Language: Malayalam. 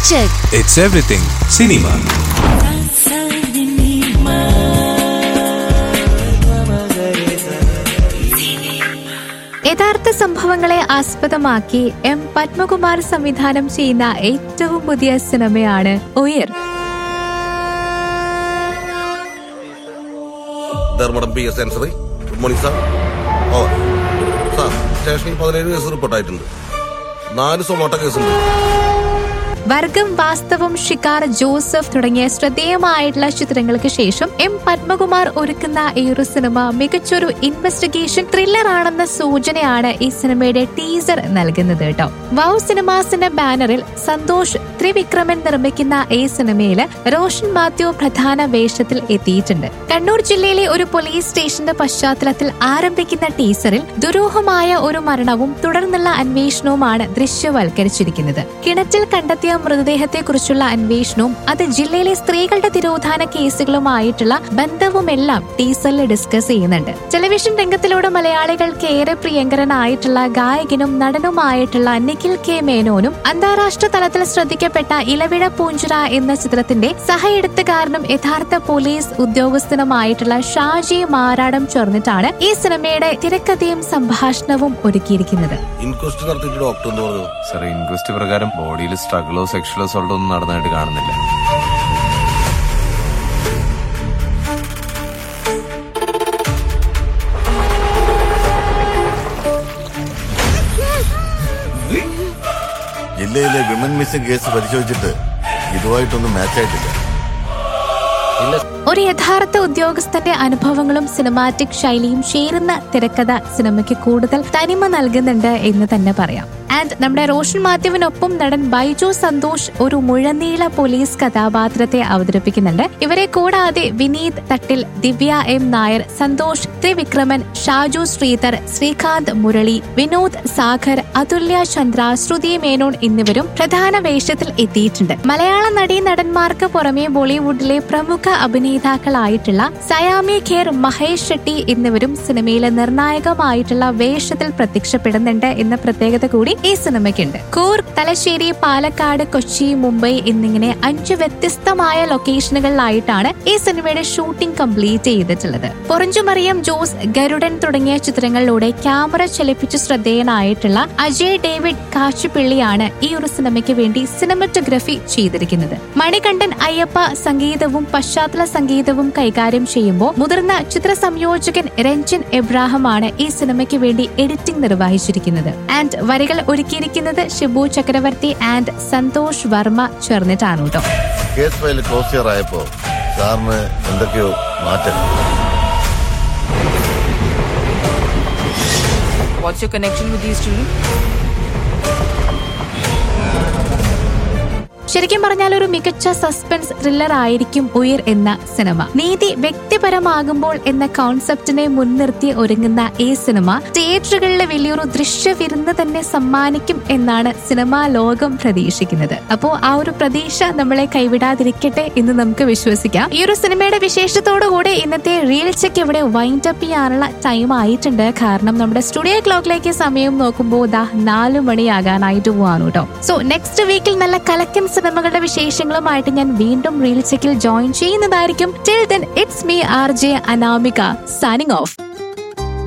check. It's everything cinema. യഥാർത്ഥ സംഭവങ്ങളെ ആസ്പദമാക്കി എം പത്മകുമാർ സംവിധാനം ചെയ്യുന്ന ഏറ്റവും പുതിയ സിനിമയാണ് ഉയർ ധർമ്മടം പി എസ് ആൻസറി ഗുഡ് മോർണിംഗ് സാർ ഓ സാർ സ്റ്റേഷനിൽ പതിനേഴ് കേസ് റിപ്പോർട്ടായിട്ടുണ്ട് നാല് സൊമാറ്റോ കേസുണ്ട് വർഗം വാസ്തവം ഷിക്കാർ ജോസഫ് തുടങ്ങിയ ശ്രദ്ധേയമായിട്ടുള്ള ചിത്രങ്ങൾക്ക് ശേഷം എം പത്മകുമാർ ഒരുക്കുന്ന ഈ ഒരു സിനിമ മികച്ചൊരു ഇൻവെസ്റ്റിഗേഷൻ ത്രില്ലർ ആണെന്ന സൂചനയാണ് ഈ സിനിമയുടെ ടീസർ നൽകുന്നത് കേട്ടോ വൗ സിനിമാസിന്റെ ബാനറിൽ സന്തോഷ് ത്രിവിക്രമൻ നിർമ്മിക്കുന്ന ഈ സിനിമയിൽ റോഷൻ മാത്യു പ്രധാന വേഷത്തിൽ എത്തിയിട്ടുണ്ട് കണ്ണൂർ ജില്ലയിലെ ഒരു പോലീസ് സ്റ്റേഷന്റെ പശ്ചാത്തലത്തിൽ ആരംഭിക്കുന്ന ടീസറിൽ ദുരൂഹമായ ഒരു മരണവും തുടർന്നുള്ള അന്വേഷണവുമാണ് ദൃശ്യവൽക്കരിച്ചിരിക്കുന്നത് കിണറ്റിൽ കണ്ടെത്തിയ മൃതദേഹത്തെക്കുറിച്ചുള്ള അന്വേഷണവും അത് ജില്ലയിലെ സ്ത്രീകളുടെ തിരോധാന കേസുകളുമായിട്ടുള്ള ബന്ധവുമെല്ലാം ടീസറിൽ ഡിസ്കസ് ചെയ്യുന്നുണ്ട് ടെലിവിഷൻ രംഗത്തിലൂടെ മലയാളികൾക്ക് ഏറെ പ്രിയങ്കരനായിട്ടുള്ള ഗായകനും നടനുമായിട്ടുള്ള നിഖിൽ കെ മേനോനും അന്താരാഷ്ട്ര തലത്തിൽ ശ്രദ്ധിക്കപ്പെട്ട ഇലവിഴ പൂഞ്ചിറ എന്ന ചിത്രത്തിന്റെ സഹ എഴുത്തുകാരനും യഥാർത്ഥ പോലീസ് ഉദ്യോഗസ്ഥനുമായിട്ടുള്ള ഷാജി മാറാടം ചേർന്നിട്ടാണ് ഈ സിനിമയുടെ തിരക്കഥയും സംഭാഷണവും ഒരുക്കിയിരിക്കുന്നത് ഇൻക്വസ്റ്റ് നടത്തിയിട്ട് ഡോക്ടർ എന്ന് പറഞ്ഞു സാർ ഇൻക്വസ്റ്റ് പ്രകാരം ബോഡിയിൽ സ്ട്രഗിളോ സെക്ഷൽ അസോൾട്ടോ ഒന്നും നടന്നതായിട്ട് കാണുന്നില്ല ജില്ലയിലെ വിമൻ മിസ്സിംഗ് കേസ് പരിശോധിച്ചിട്ട് ഇതുമായിട്ടൊന്നും മാച്ച് ആയിട്ടില്ല ഒരു യഥാർത്ഥ ഉദ്യോഗസ്ഥന്റെ അനുഭവങ്ങളും സിനിമാറ്റിക് ശൈലിയും ചേരുന്ന തിരക്കഥ സിനിമയ്ക്ക് കൂടുതൽ തനിമ നൽകുന്നുണ്ട് എന്ന് തന്നെ പറയാം ആൻഡ് നമ്മുടെ റോഷൻ മാത്യുവിനൊപ്പം നടൻ ബൈജു സന്തോഷ് ഒരു മുഴനീള പോലീസ് കഥാപാത്രത്തെ അവതരിപ്പിക്കുന്നുണ്ട് ഇവരെ കൂടാതെ വിനീത് തട്ടിൽ ദിവ്യ എം നായർ സന്തോഷ് ത്രിവിക്രമൻ ഷാജു ശ്രീധർ ശ്രീകാന്ത് മുരളി വിനോദ് സാഗർ അതുല്യ ചന്ദ്ര ശ്രുതി മേനോൻ എന്നിവരും പ്രധാന വേഷത്തിൽ എത്തിയിട്ടുണ്ട് മലയാള നടീ നടന്മാർക്ക് പുറമെ ബോളിവുഡിലെ പ്രമുഖ അഭിനേതാക്കളായിട്ടുള്ള സയാമി ഖേർ മഹേഷ് ഷെട്ടി എന്നിവരും സിനിമയിലെ നിർണായകമായിട്ടുള്ള വേഷത്തിൽ പ്രത്യക്ഷപ്പെടുന്നുണ്ട് എന്ന പ്രത്യേകത കൂടി ഈ സിനിമയ്ക്കുണ്ട് കൂർഗ് തലശ്ശേരി പാലക്കാട് കൊച്ചി മുംബൈ എന്നിങ്ങനെ അഞ്ച് വ്യത്യസ്തമായ ലൊക്കേഷനുകളിലായിട്ടാണ് ഈ സിനിമയുടെ ഷൂട്ടിംഗ് കംപ്ലീറ്റ് ചെയ്തിട്ടുള്ളത് പൊറഞ്ചുമറിയം ജോസ് ഗരുഡൻ തുടങ്ങിയ ചിത്രങ്ങളിലൂടെ ക്യാമറ ചലിപ്പിച്ച് ശ്രദ്ധേയനായിട്ടുള്ള അജയ് ഡേവിഡ് കാച്ചുപിള്ളിയാണ് ഈ ഒരു സിനിമയ്ക്ക് വേണ്ടി സിനിമറ്റോഗ്രഫി ചെയ്തിരിക്കുന്നത് മണികണ്ഠൻ അയ്യപ്പ സംഗീതവും പശ്ചാത്തല സംഗീതവും കൈകാര്യം ചെയ്യുമ്പോൾ മുതിർന്ന ചിത്ര സംയോജകൻ രഞ്ജൻ എബ്രാഹമാണ് ഈ സിനിമയ്ക്ക് വേണ്ടി എഡിറ്റിംഗ് നിർവഹിച്ചിരിക്കുന്നത് ആൻഡ് വരികൾ ഒരുക്കിയിരിക്കുന്നത് ഷിബു ചക്രവർത്തി ആൻഡ് സന്തോഷ് വർമ്മ ചേർന്നിട്ടാണ് കേട്ടോ കേസ് ഫയൽ ക്ലോസ് ചെയ്യാർ ആയപ്പോ സാറിന് എന്തൊക്കെയോ മാറ്റം What's your connection with these children? ശരിക്കും പറഞ്ഞാൽ ഒരു മികച്ച സസ്പെൻസ് ത്രില്ലർ ആയിരിക്കും ഉയർ എന്ന സിനിമ നീതി വ്യക്തിപരമാകുമ്പോൾ എന്ന കോൺസെപ്റ്റിനെ മുൻനിർത്തി ഒരുങ്ങുന്ന ഈ സിനിമ തിയേറ്ററുകളിലെ വലിയൊരു ദൃശ്യ വിരുന്ന് തന്നെ സമ്മാനിക്കും എന്നാണ് സിനിമാ ലോകം പ്രതീക്ഷിക്കുന്നത് അപ്പോ ആ ഒരു പ്രതീക്ഷ നമ്മളെ കൈവിടാതിരിക്കട്ടെ എന്ന് നമുക്ക് വിശ്വസിക്കാം ഈ ഒരു സിനിമയുടെ വിശേഷത്തോടുകൂടി ഇന്നത്തെ റീൽ ചെക്ക് ഇവിടെ വൈൻഡ് അപ്പ് ചെയ്യാനുള്ള ടൈം ആയിട്ടുണ്ട് കാരണം നമ്മുടെ സ്റ്റുഡിയോ ക്ലോക്കിലേക്ക് സമയം നോക്കുമ്പോൾ ദാ നാലു മണിയാകാനായിട്ട് പോവാണ് കേട്ടോ സോ നെക്സ്റ്റ് വീക്കിൽ നല്ല കലക്കൻ സിനിമകളുടെ വിശേഷങ്ങളുമായിട്ട് ഞാൻ വീണ്ടും റീൽ ചെക്കിൽ ജോയിൻ ചെയ്യുന്നതായിരിക്കും till then it's me R J Anamika signing of